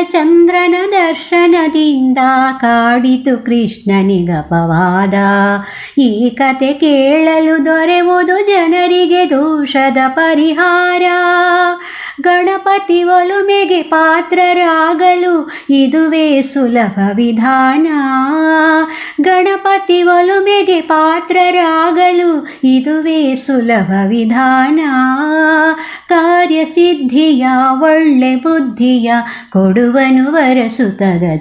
ಚಂದ್ರನ ದರ್ಶನದಿಂದ ಕಾಡಿತು ಕೃಷ್ಣನಿಗಪವಾದ ಈ ಕತೆ ಕೇಳಲು ದೊರೆವುದು ಜನರಿಗೆ ದೋಷದ ಪರಿಹಾರ ಗಣಪತಿ ಒಲುಮೆಗೆ ಪಾತ್ರರಾಗಲು ಇದುವೇ ಸುಲಭ ವಿಧಾನ ಗಣಪತಿ ಒಲುಮೆಗೆ ಪಾತ್ರರಾಗಲು ಇದುವೇ ಸುಲಭ ವಿಧಾನ ಕಾರ್ಯಸಿದ್ಧಿಯ ಒಳ್ಳೆ ಬುದ್ಧಿಯ ಕೊಡುವನು ವರಸುತ ಗಜ